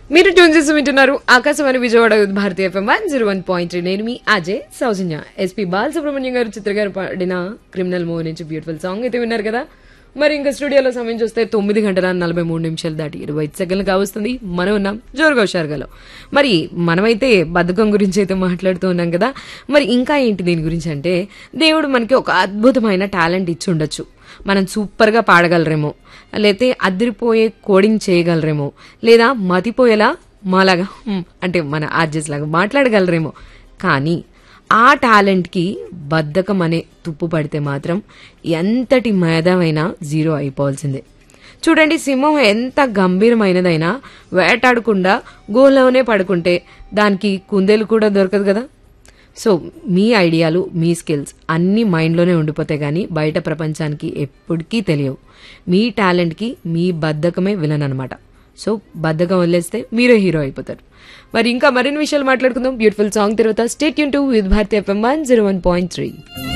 మీరు ట్యూన్ చేసి వింటున్నారు Akashvani Vijayawada youth Bharatiya FM one zero one point three నేను మీ అజయ్ సౌజన్య ఎస్పీ బాలసుబ్రహ్మణ్యం గారు చిత్ర గారు పాడిన క్రిమినల్ మూవీ నుంచి బ్యూటిఫుల్ సాంగ్ అయితే విన్నారు కదా మరి ఇంకా స్టూడియోలో సమయం చూస్తే తొమ్మిది గంటల నలభై మూడు నిమిషాలు దాటి ఇరవై ఐదు సెకండ్లు కావస్తుంది మనం ఉన్నాం జోరుగా హుషారుగాలో మరి మనమైతే బద్ధకం గురించి అయితే మాట్లాడుతూ ఉన్నాం కదా మరి ఇంకా ఏంటి దీని గురించి అంటే దేవుడు మనకి ఒక అద్భుతమైన టాలెంట్ ఇచ్చి ఉండొచ్చు మనం సూపర్గా పాడగలరేమో లేతే అదిరిపోయే కోడింగ్ చేయగలరేమో లేదా మతిపోయేలా మాలాగా హ్మ్, అంటే మన ఆర్జెస్ లాగా మాట్లాడగలరేమో కానీ ఆ టాలెంట్కి బద్ధకం అనే తుప్పు పడితే మాత్రం ఎంతటి మేధమైనా జీరో అయిపోవాల్సిందే చూడండి సింహం ఎంత గంభీరమైనదైనా వేటాడకుండా గోలోనే పడుకుంటే దానికి కుందేలు కూడా దొరకదు కదా సో మీ ఐడియాలు మీ స్కిల్స్ అన్నీ మైండ్లోనే ఉండిపోతాయి కానీ బయట ప్రపంచానికి ఎప్పటికీ తెలియవు మీ టాలెంట్కి మీ బద్ధకమే విలన్ అనమాట సో బద్ధకం వదిలేస్తే మీరే హీరో అయిపోతారు మరి ఇంకా మరిన్ని విషయాలు మాట్లాడుకుందాం బ్యూటిఫుల్ సాంగ్ తర్వాత స్టేట్ యూన్ to with Bharati FM one zero one point three